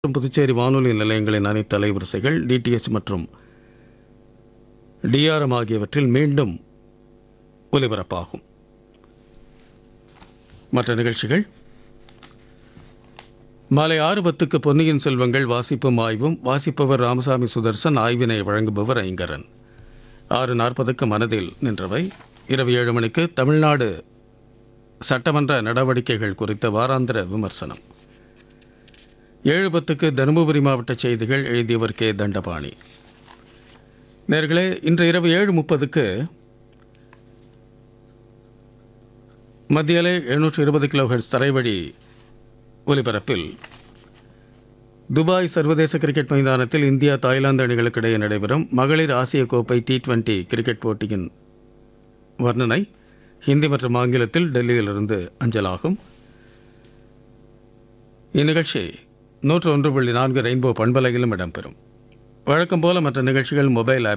மற்றும் புதுச்சேரி வானொலி நிலையங்களின் அனைத்து அலைவரிசைகள் டிடிஎச் மற்றும் டிஆர்எம் ஆகியவற்றில் மீண்டும் ஒலிபரப்பாகும் மற்ற நிகழ்ச்சிகள் மாலை ஆறு பத்துக்கு பொன்னியின் செல்வங்கள் வாசிப்பும் ஆய்வும் வாசிப்பவர் ராமசாமி சுதர்சன் ஆய்வினை வழங்குபவர் ஐங்கரன் ஆறு நாற்பதுக்கு மனதில் நின்றவை இரவு ஏழு மணிக்கு தமிழ்நாடு சட்டமன்ற நடவடிக்கைகள் குறித்த வாராந்திர விமர்சனம் ஏழு பத்துக்கு தருமபுரி மாவட்ட செய்திகள் எழுதியவர் கே தண்டபாணி நேர்களே இன்று இரவு ஏழு முப்பதுக்கு மத்தியிலே எழுநூற்று இருபது கிலோஹெர்ட்ஸ் தரைவழி ஒலிபரப்பில் துபாய் சர்வதேச கிரிக்கெட் மைதானத்தில் இந்தியா தாய்லாந்து அணிகளுக்கு இடையே நடைபெறும் மகளிர் ஆசிய கோப்பை டி டுவெண்டி கிரிக்கெட் போட்டியின் வர்ணனை ஹிந்தி மற்றும் ஆங்கிலத்தில் டெல்லியிலிருந்து அஞ்சலாகும் இந்நிகழ்ச்சி நூற்று ஒன்று புள்ளி நான்கு ரெயின்போ பண்பலையிலும் இடம்பெறும் வழக்கம் போல மற்ற நிகழ்ச்சிகள் மொபைல் ஆப்